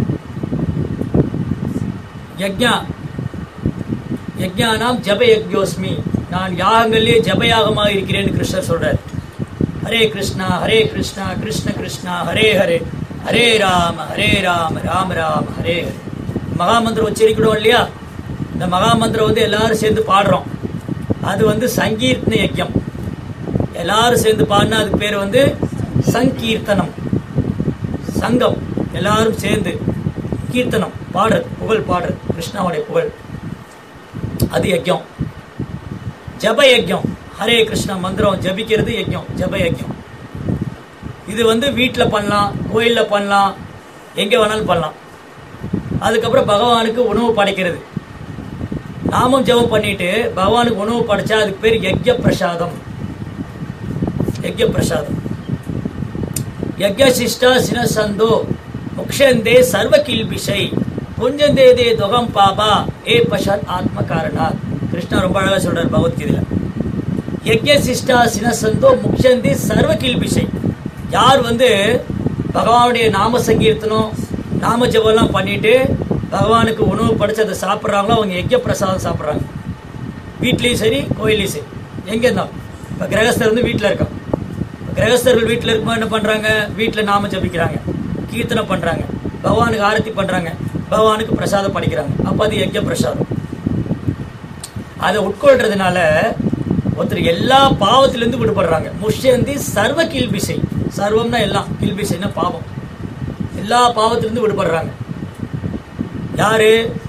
யஜ்யா யஜ்யானாம் ஜப யஜ்யோஸ்மி நான் யாகங்களிலே ஜபயாகமாக இருக்கிறேன்னு கிருஷ்ணர் சொல்றார் ஹரே கிருஷ்ணா ஹரே கிருஷ்ணா கிருஷ்ண கிருஷ்ணா ஹரே ஹரே ஹரே ராம ஹரே ராம ராம ராம ஹரே ஹரே மகாமந்திரம் உச்சரிக்கணும் இல்லையா இந்த மகாமந்திரம் வந்து எல்லாரும் சேர்ந்து பாடுறோம் அது வந்து சங்கீர்த்தன யஜ்யம் எல்லாரும் சேர்ந்து பாடினா அதுக்கு பேர் வந்து சங்கீர்த்தனம் சங்கம் எல்லாரும் சேர்ந்து கீர்த்தனம் பாடுறது புகழ் பாடுறது கிருஷ்ணாவுடைய புகழ் அது யஜ்யம் ஜப யஜ்யம் ஹரே கிருஷ்ணா மந்திரம் ஜபிக்கிறது யஜ்யம் ஜப யஜ்யம் இது வந்து வீட்டில் பண்ணலாம் கோயிலில் பண்ணலாம் எங்கே வேணாலும் பண்ணலாம் அதுக்கப்புறம் பகவானுக்கு உணவு படைக்கிறது நாமும் ஜெபம் பண்ணிட்டு பகவானுக்கு உணவு படைச்சா அதுக்கு பேர் யஜ்ய பிரசாதம் யஜ்ய பிரசாதம் யஜ்யசிஷ்டா சினசந்தோ முக்ஷந்தே சர்வ கில்பிஷை புஞ்சந்தே தே துகம் பாபா ஏ பஷத் ஆத்ம காரணாத் கிருஷ்ணா ரொம்ப அழகா சொல்றார் பகவத்கீதையில யஜ்யசிஷ்டா சினசந்தோ முக்ஷந்தே சர்வ கில்பிஷை யார் வந்து பகவானுடைய நாம சங்கீர்த்தனம் நாம ஜபம்லாம் பண்ணிட்டு பகவானுக்கு உணவு படைச்சு அதை சாப்பிட்றாங்களோ அவங்க யஜ்ய பிரசாதம் சாப்பிட்றாங்க வீட்லேயும் சரி கோயிலையும் சரி எங்கே இருந்தாலும் இப்போ கிரகஸ்தர் வந்து வீட்டில் இருக்கான் கிரகஸ்தர்கள் வீட்டில் இருக்கும்போது என்ன பண்ணுறாங்க வீட்டில் நாம ஜபிக்கிறாங்க கீர்த்தனை பண்ணுறாங்க பகவானுக்கு ஆரத்தி பண்ணுறாங்க பகவானுக்கு பிரசாதம் படிக்கிறாங்க அப்போ அது யஜ்ய பிரசாதம் அதை உட்கொள்றதுனால ஒருத்தர் எல்லா பாவத்திலிருந்து விடுபடுறாங்க முஷ்யந்தி சர்வ கில்பிசை சர்வம்னா எல்லாம் கில்பிசைன்னா பாவம் எல்லா பாவத்திலிருந்து விடுபடுறாங்க யாரு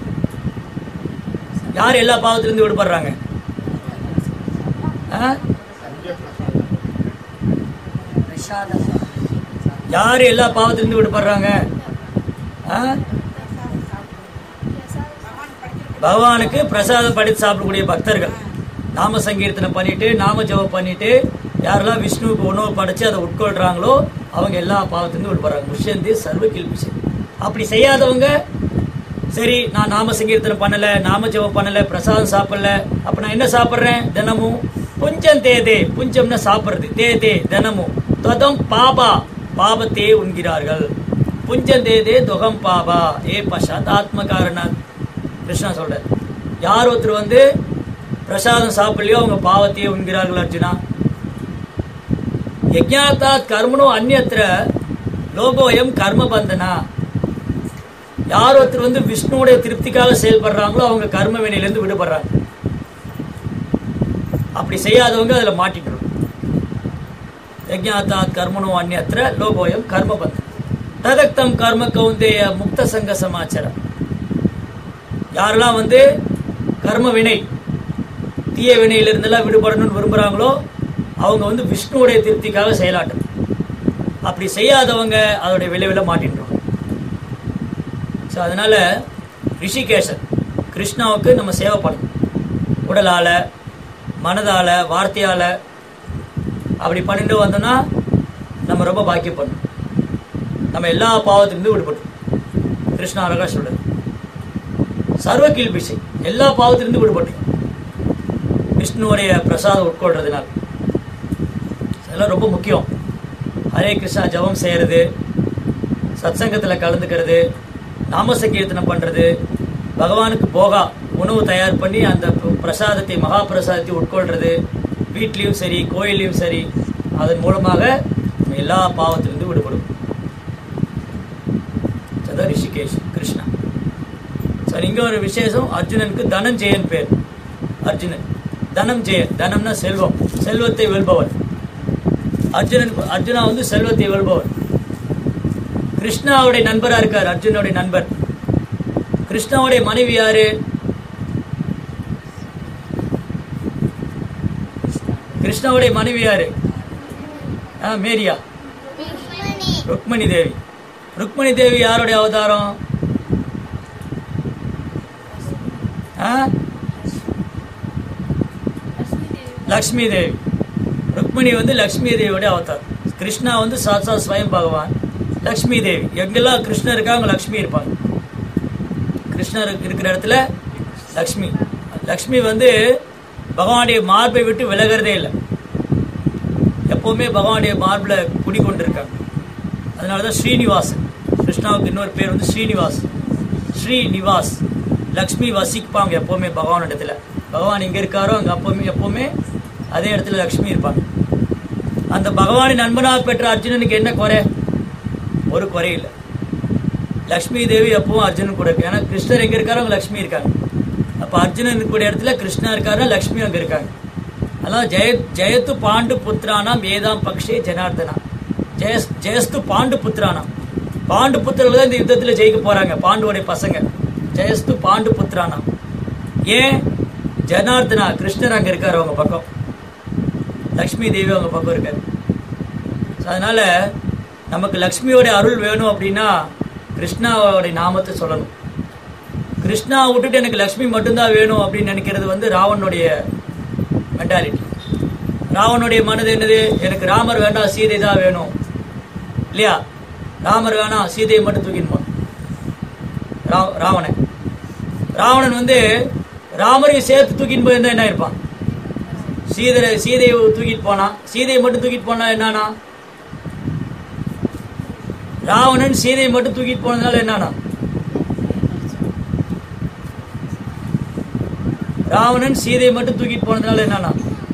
யார் எல்லா பாவத்திலிருந்து விடுபடுறாங்க ஆ? யார் எல்லா பாவத்திலிருந்து விடுபடுறாங்க ஆ? பகவானுக்கு பிரசாதம் படித்து சாப்பிடக்கூடிய பக்தர்கள் நாம சங்கீர்த்தனம் பண்ணிட்டு நாம ஜெபம் பண்ணிட்டு யாரெல்லாம் விஷ்ணுவுக்கு உணவு படைச்சு அதை உட்கொள்றாங்களோ அவங்க எல்லா பாவத்திலிருந்து விடுபடுறாங்க முஷந்தி சர்வ கில்பிஷை அப்படி செய்யாதவங்க சரி நான் நாம சங்கீர்த்தனம் பண்ணல நாம ஜெபம் பண்ணல பிரசாதம் சாப்பிடல அப்ப நான் என்ன சாப்பிடுறேன் தினமும் புஞ்சம் தேதே புஞ்சம்னா சாப்பிடுறது தேதே தினமும் தொதம் பாபா பாபத்தே உண்கிறார்கள் புஞ்சம் தேதே துகம் பாபா ஏ பஷாத் ஆத்ம காரணாத் கிருஷ்ணா சொல்ற யார் ஒருத்தர் வந்து பிரசாதம் சாப்பிடலையோ அவங்க பாவத்தையே உண்கிறார்கள் அர்ஜுனா யஜ்ஞாத்தாத் கர்மனோ அந்நியத்திர லோகோயம் கர்ம பந்தனா யார் ஒருத்தர் வந்து விஷ்ணுவுடைய திருப்திக்காக செயல்படுறாங்களோ அவங்க கர்ம வினையிலிருந்து விடுபடுறாங்க அப்படி செய்யாதவங்க அதுல மாட்டிக்கிறோம் யஜ்ஞாத்தாத் கர்மனோ அந்நியத்திர லோகோயம் கர்ம பந்தன் ததக்தம் கர்ம கௌந்தேய முக்த சங்க சமாச்சாரம் யாரெல்லாம் வந்து கர்ம வினை தீய வினையிலிருந்தெல்லாம் விடுபடணும்னு விரும்புகிறாங்களோ அவங்க வந்து விஷ்ணுவுடைய திருப்திக்காக செயலாட்டம் அப்படி செய்யாதவங்க அதோடைய விளைவில் மாட்டின்றோம் ஸோ அதனால ரிஷிகேஷன் கிருஷ்ணாவுக்கு நம்ம சேவை பண்ணணும் உடலால் மனதால் வார்த்தையால் அப்படி பண்ணிட்டு வந்தோம்னா நம்ம ரொம்ப பாக்கியப்படணும் நம்ம எல்லா பாவத்திலிருந்து விடுபட்டோம் கிருஷ்ணா அழகா சொல்றது சர்வ கீழ்பிசை எல்லா பாவத்திலிருந்து விடுபட்டோம் விஷ்ணுவுடைய பிரசாதம் உட்கொள்றதுனால அதெல்லாம் ரொம்ப முக்கியம் ஹரே கிருஷ்ணா ஜபம் செய்யறது சத்சங்கத்தில் கலந்துக்கிறது நாம சங்கீர்த்தனம் பண்றது பகவானுக்கு போகா உணவு தயார் பண்ணி அந்த பிரசாதத்தை மகா பிரசாதத்தை உட்கொள்றது வீட்லேயும் சரி கோயிலையும் சரி அதன் மூலமாக நம்ம எல்லா பாவத்திலிருந்து விடுபடும் அதான் ரிஷிகேஷ் கிருஷ்ணா சரி இங்க ஒரு விசேஷம் அர்ஜுனனுக்கு தனஞ்செயன் பேர் அர்ஜுனன் தனம் ஜெயன் தனம்னா செல்வம் செல்வத்தை வெல்பவன் அர்ஜுனன் அர்ஜுனா வந்து செல்வத்தை வெல்பவன் கிருஷ்ணாவுடைய நண்பரா இருக்கார் அர்ஜுனுடைய நண்பர் கிருஷ்ணாவுடைய மனைவி யாரு கிருஷ்ணாவுடைய மனைவி யாரு ஆ, மேரியா ருக்மணி தேவி ருக்மணி தேவி யாருடைய அவதாரம் ஆ? லக்ஷ்மி தேவி ருக்மிணி வந்து லக்ஷ்மி தேவியோட அவதார் கிருஷ்ணா வந்து சாட்சா ஸ்வயம் பகவான் லக்ஷ்மி தேவி எங்கெல்லாம் கிருஷ்ணர் இருக்கா அங்க லக்ஷ்மி இருப்பாங்க கிருஷ்ணர் இருக்கிற இடத்துல லக்ஷ்மி லக்ஷ்மி வந்து பகவானுடைய மார்பை விட்டு விலகிறதே இல்லை எப்பவுமே பகவானுடைய மார்பில் குடிக்கொண்டிருக்காங்க அதனால தான் ஸ்ரீனிவாசன் கிருஷ்ணாவுக்கு இன்னொரு பேர் வந்து ஸ்ரீனிவாஸ் ஸ்ரீனிவாஸ் லக்ஷ்மி வசிப்பாங்க எப்பவுமே பகவான் இடத்துல பகவான் எங்க இருக்காரோ அங்க எப்பவுமே எப்பவுமே அதே இடத்துல லக்ஷ்மி இருப்பாங்க அந்த பகவானின் நண்பனாக பெற்ற அர்ஜுனனுக்கு என்ன குறை ஒரு குறை இல்லை லக்ஷ்மி தேவி எப்பவும் அர்ஜுனன் கூட இருக்கு ஏன்னா கிருஷ்ணர் எங்க இருக்காரோ அங்க லக்ஷ்மி இருக்காங்க அப்ப அர்ஜுனன் கூட இடத்துல கிருஷ்ணா இருக்காருன்னா லக்ஷ்மி அங்க இருக்காங்க அதெல்லாம் ஜெய ஜெயத்து பாண்டு புத்திரானாம் ஏதாம் பக்ஷே ஜனார்தனா ஜெயஸ் ஜெயஸ்து பாண்டு புத்திரானாம் பாண்டு புத்திரர்கள் தான் இந்த யுத்தத்துல ஜெயிக்க போறாங்க பாண்டுவோடைய பசங்க ஜெயஸ்து பாண்டு புத்திரானாம் ஏன் ஜனார்தனா கிருஷ்ணர் அங்க இருக்காரு அவங்க பக்கம் லக்ஷ்மி தேவி அவங்க பக்கம் இருக்காரு So, அதனால நமக்கு லக்ஷ்மியோட அருள் வேணும் அப்படின்னா கிருஷ்ணாவோட நாமத்தை சொல்லணும் கிருஷ்ணா விட்டுட்டு எனக்கு லக்ஷ்மி மட்டும்தான் வேணும் அப்படின்னு நினைக்கிறது வந்து ராவனுடைய மென்டாலிட்டி ராவனுடைய மனது என்னது எனக்கு ராமர் வேண்டாம் சீதை தான் வேணும் இல்லையா ராமர் வேணாம் சீதையை மட்டும் தூக்கின்னு போனான். ரா- ராவணன் ராவணன் வந்து ராமரையும் சேர்த்து தூக்கின்னு போயிருந்தா என்ன இருப்பான் சீதை சீதையை தூக்கிட்டு போனான் சீதையை மட்டும் தூக்கிட்டு போனா என்னன்னா ராவணன் சீதையை மட்டும் தூக்கிட்டு போனதுனால என்னன்னா ராவணன் சீதையை மட்டும் தூக்கிட்டு போனதுனால என்னன்னா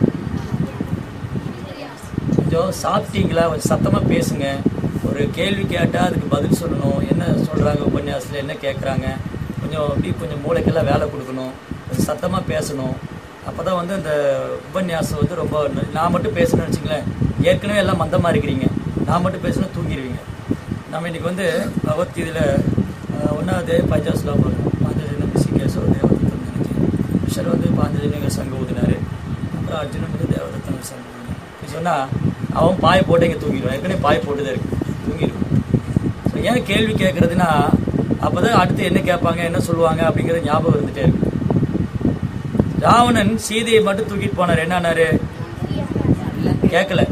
கொஞ்சம் சாப்பிட்டீங்களா கொஞ்சம் சத்தமா பேசுங்க ஒரு கேள்வி கேட்டா அதுக்கு பதில் சொல்லணும் என்ன சொல்றாங்க உபன்யாசத்துல என்ன கேட்குறாங்க கொஞ்சம் அப்படி கொஞ்சம் மூளைக்கெல்லாம் வேலை கொடுக்கணும் கொஞ்சம் சத்தமா பேசணும் அப்பதான் வந்து அந்த உபன்யாசம் வந்து ரொம்ப ந- நான் மட்டும் பேசணும்னு வச்சுங்களேன் ஏற்கனவே எல்லாம் மந்தமா இருக்கிறீங்க நான் மட்டும் பேசணும் தூங்கிடுவீங்க நம்ம இன்னைக்கு வந்து பகவத்கீதையில் ஒன்றாவது பஞ்சாஸ்லாம் பாஞ்சஜன ரிஷிகேசோ தேவதத்தம் நினைக்கிறேன் கிருஷ்ணர் வந்து பாஞ்சஜனிக சங்கம் ஊதினாரு அப்புறம் அர்ஜுனன் வந்து தேவதத்தம் சங்கம் ஊதினார் இப்படி சொன்னா அவன் பாய் போட்டு இங்கே தூங்கிடுவான் ஏற்கனவே பாய் போட்டு தான் இருக்கு தூங்கிடுவான் ஸோ ஏன் கேள்வி கேட்கறதுன்னா அப்பதான் அடுத்து என்ன கேட்பாங்க என்ன சொல்லுவாங்க அப்படிங்கிற ஞாபகம் இருந்துட்டே இருக்கு ராவணன் சீதையை மட்டும் தூக்கிட்டு போனார் என்னன்னாரு கேட்கல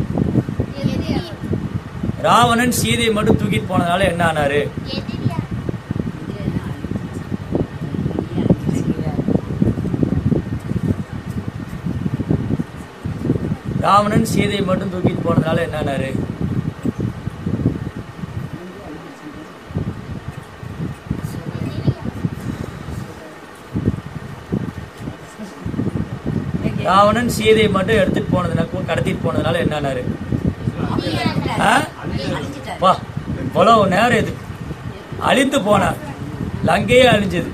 ராவணன் சீதையை மட்டும் தூக்கிட்டு போனதுனால என்ன ஆனாரு ராவணன் சீதையை மட்டும் தூக்கிட்டு போனதுனால என்ன ஆனாரு ராவணன் சீதையை மட்டும் எடுத்துட்டு போனதுனால கடத்திட்டு போனதுனால என்ன ஆனாரு ஆ? வா இவ்வளவு நேரம் இது அழிந்து போனார் லங்கையே அழிஞ்சது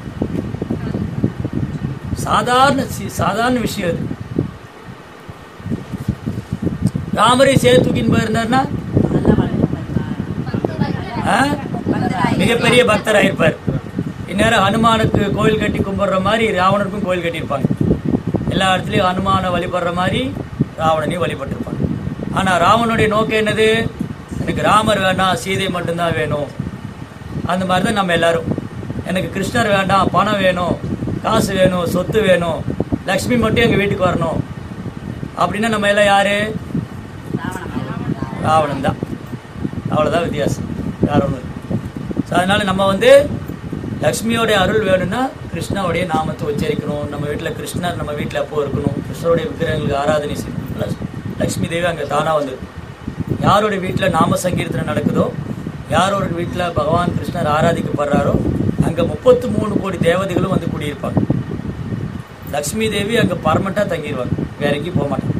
சாதாரண சி- சாதாரண விஷயம் அது ராமரை சேர்த்து தூக்கின்னு போயிருந்தாருன்னா ஆ? மிகப்பெரிய பக்தராயிருப்பார் இந்நேரம் ஹனுமானுக்கு கோயில் கட்டி கும்பிடுற மாதிரி ராவணனுக்கும் கோயில் கட்டியிருப்பாங்க எல்லா இடத்துலையும் ஹனுமானை வழிபடுற மாதிரி ராவணனையும் வழிபட்டிருப்பாங்க ஆனா ராவனுடைய நோக்கம் என்னது எனக்கு ராமர் வேண்டாம் சீதை மட்டும்தான் வேணும் அந்த மாதிரி தான் நம்ம எல்லாரும் எனக்கு கிருஷ்ணர் வேண்டாம் பணம் வேணும் காசு வேணும் சொத்து வேணும் லக்ஷ்மி மட்டும் எங்கள் வீட்டுக்கு வரணும் அப்படின்னா நம்ம எல்லாம் யாரு ராவணன் தான் அவ்வளோதான் வித்தியாசம் வேற ஒன்றும் ஸோ அதனால நம்ம வந்து லக்ஷ்மியோடைய அருள் வேணும்னா கிருஷ்ணாவுடைய நாமத்தை உச்சரிக்கணும் நம்ம வீட்டில் கிருஷ்ணர் நம்ம வீட்டில் எப்போ இருக்கணும் கிருஷ்ணருடைய விக்கிரகங்களுக்கு ஆராதனை செய்யணும் லக்ஷ்- லக்ஷ்மி தேவி அங்கே தானாக வந்து யாருடைய வீட்டில் நாம சங்கீர்த்தனம் நடக்குதோ யாரோட வீட்டில் பகவான் கிருஷ்ணர் ஆராதிக்கப்படுறாரோ அங்கே முப்பத்து மூணு கோடி தேவதைகளும் வந்து குடியிருப்பாங்க லக்ஷ்மி தேவி அங்கே பர்மனெண்ட்டாக தங்கிடுவாங்க வேற எங்கேயும் போக மாட்டாங்க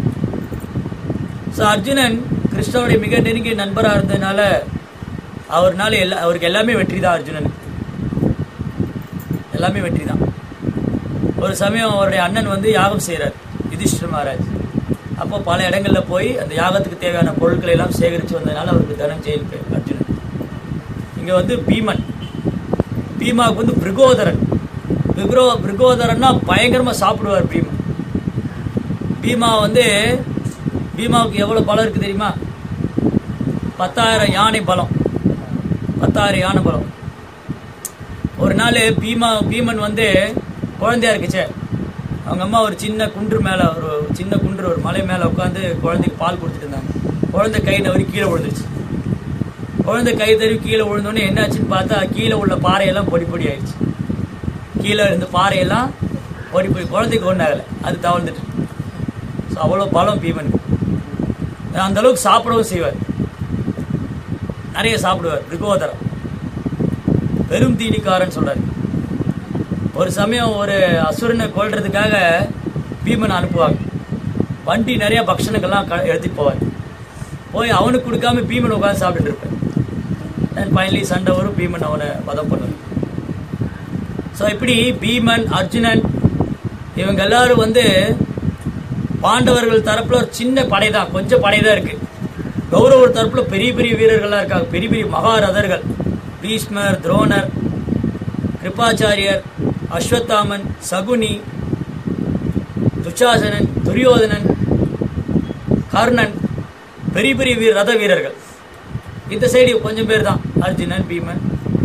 ஸோ அர்ஜுனன் கிருஷ்ணனுடைய மிக நெருங்கிய நண்பராக இருந்ததுனால அவர்னால எல்லா அவருக்கு எல்லாமே வெற்றி தான் அர்ஜுனனுக்கு எல்லாமே வெற்றி தான் ஒரு சமயம் அவருடைய அண்ணன் வந்து யாகம் செய்கிறார் யுதிஷ்டர் மகாராஜ் அப்போ பல இடங்கள்ல போய் அந்த யாகத்துக்கு தேவையான பொருட்களை எல்லாம் சேகரித்து வந்ததுனால அவருக்கு தனஞ்செயல் பேர் அர்ஜுனன் இங்கே வந்து பீமன் பீமாவுக்கு வந்து பிருகோதரன் பிருகோ பிருகோதரன்னா பயங்கரமாக சாப்பிடுவார் பீமன் பீமா வந்து பீமாவுக்கு எவ்வளோ பலம் இருக்குது தெரியுமா பத்தாயிரம் யானை பலம் பத்தாயிரம் யானை பலம் ஒரு நாள் பீமா பீமன் வந்து குழந்தையா இருக்குச்சே அவங்க அம்மா ஒரு சின்ன குன்று மேலே ஒரு சின்ன குன்று ஒரு மலை மேலே உட்காந்து குழந்தைக்கு பால் கொடுத்துட்டு இருந்தாங்க குழந்தை கை நவரி கீழே விழுந்துருச்சு குழந்தை கை தருவி கீழே விழுந்தோடனே என்னாச்சுன்னு பார்த்தா கீழே உள்ள பாறையெல்லாம் பொடி பொடி ஆயிடுச்சு கீழே இருந்த பாறையெல்லாம் பொடி பொடி குழந்தைக்கு ஒன்றாகலை அது தவழ்ந்துட்டு ஸோ அவ்வளோ பலம் பீமனுக்கு அந்த அளவுக்கு சாப்பிடவும் செய்வார் நிறைய சாப்பிடுவார் ரிகோதரம் பெரும் தீனிக்காரன் சொல்றாரு ஒரு சமயம் ஒரு அசுரனை கொல்றதுக்காக பீமன் அனுப்புவாங்க வண்டி நிறைய பக்ஷணங்கள்லாம் க- எடுத்துட்டு போவார் போய் அவனுக்கு கொடுக்காம பீமன் உட்காந்து சாப்பிட்டுட்டு இருப்பேன் தென் ஃபைனலி சண்டை வரும் பீமன் அவனை வதம் பண்ணுவார் ஸோ இப்படி பீமன் அர்ஜுனன் இவங்க எல்லாரும் வந்து பாண்டவர்கள் தரப்புல ஒரு சின்ன படை தான் கொஞ்சம் படை தான் இருக்கு கௌரவர் தரப்புல பெரிய பெரிய வீரர்கள்லாம் இருக்காங்க பெரிய பெரிய மகாரதர்கள் பீஷ்மர் துரோணர் கிருபாச்சாரியர் அஸ்வத்தாமன் சகுனி துச்சாசனன் துரியோதனன் கர்ணன் பெரிய பெரிய வீர ரத வீரர்கள் இந்த சைடு கொஞ்சம் பேர் தான் அர்ஜுனன் பீமன்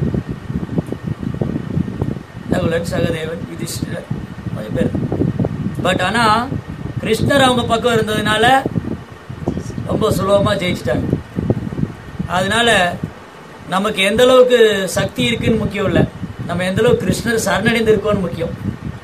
நகுலன் சகதேவன் யுதிஷ்டிரர் கொஞ்சம் பேர் பட் ஆனா கிருஷ்ணர் அவங்க பக்கம் இருந்ததுனால ரொம்ப சுலபமா ஜெயிச்சிட்டாங்க அதனால நமக்கு எந்த அளவுக்கு சக்தி இருக்குன்னு முக்கியம் இல்லை நம்ம எந்த அளவுக்கு கிருஷ்ணர் சரணடைந்து இருக்கோம்னு முக்கியம்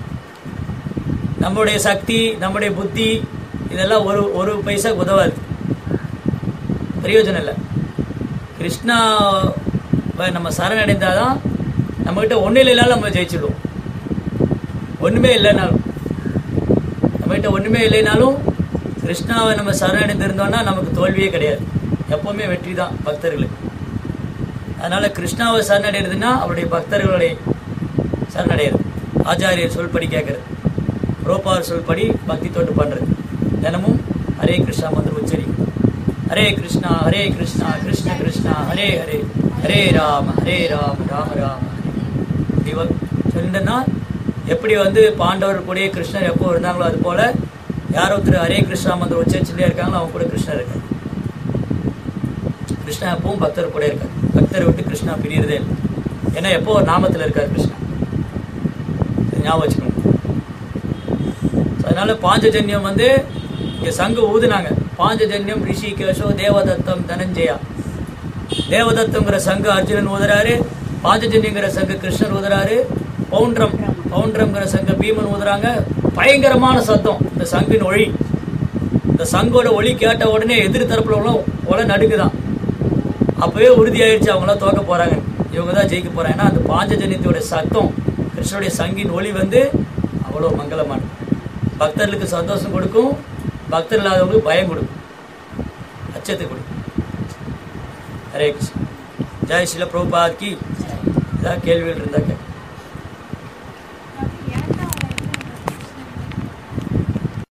நம்முடைய சக்தி நம்முடைய புத்தி இதெல்லாம் ஒரு ஒரு பைசா உதவாது பிரயோஜனம் இல்லை கிருஷ்ணா நம்ம சரணடைந்தாதான் நம்மகிட்ட ஒன்றும் இல்லைனாலும் நம்ம ஜெயிச்சிடுவோம் ஒன்றுமே இல்லைனாலும் நம்மகிட்ட ஒன்றுமே இல்லைனாலும் கிருஷ்ணாவை நம்ம சரணடைந்திருந்தோம்னா நமக்கு தோல்வியே கிடையாது எப்பவுமே வெற்றி தான் பக்தர்களுக்கு அதனால கிருஷ்ணாவை சரணடைறதுன்னா அவருடைய பக்தர்களுடைய சரணடைகிறது ஆச்சாரியர் சொல்படி கேட்கறது ரோபார் சொல்படி பக்தி தொண்டு பண்றது தினமும் ஹரே கிருஷ்ணா மந்திரம் உச்சரி ஹரே கிருஷ்ணா ஹரே கிருஷ்ணா கிருஷ்ண கிருஷ்ணா ஹரே ஹரே ஹரே ராம ஹரே ராம ராம ராம இப்படி வந்து சொல்லிட்டேன்னா எப்படி வந்து பாண்டவர் கூடயே கிருஷ்ணர் எப்போ இருந்தாங்களோ அது போல யார் ஒருத்தர் ஹரே கிருஷ்ணா மந்திரம் உச்சரிச்சுட்டே இருக்காங்களோ அவங்க கூட கிருஷ்ணர் இருக்காரு கிருஷ்ணா எப்பவும் பக்தர் கூட இருக்காரு பக்தரை விட்டு கிருஷ்ணா பிரியறதே இல்லை ஏன்னா எப்போ ஒரு நாமத்தில் இருக்காரு கிருஷ்ணா இது ஞாபகம் வச்சுக்கணும் So, அதனால பாஞ்சஜன்யம் வந்து இங்க சங்கு ஊதுனாங்க பாஞ்சஜன்யம் ரிஷிகேஷோ தேவதத்தம் தனஞ்சயா தேவதத்தங்கிற சங்கு அர்ஜுனன் ஊதுறாரு பாஞ்சஜன்யங்கிற சங்கு கிருஷ்ணர் ஊதுறாரு பவுண்ட்ரம் பவுண்ட்ரம்ங்கிற சங்க பீமன் ஊதுறாங்க பயங்கரமான சத்தம் இந்த சங்கின் ஒளி இந்த சங்கோட ஒளி கேட்ட உடனே எதிர் தரப்புல உள்ள உல நடுக்குதான் அப்பவே உறுதியாயிருச்சு அவங்களாம் தோக்க போறாங்க இவங்க தான் ஜெயிக்க போறாங்க ஏன்னா அந்த பாஞ்சஜன்யத்தோட சத்தம் கிருஷ்ணனுடைய சங்கின் ஒளி வந்து அவ்வளோ மங்களமானது பக்தர்களுக்கு சந்தோஷம் கொடுக்கும் பக்தர் இல்லாதவங்களுக்கு பயம் கொடுக்கும் அச்சத்தை கொடுக்கும் ஹரே கிருஷ்ணன் ஜெய் சில பிரபுபாத் கி ஏதாவது கேள்விகள் இருந்தா கேட்க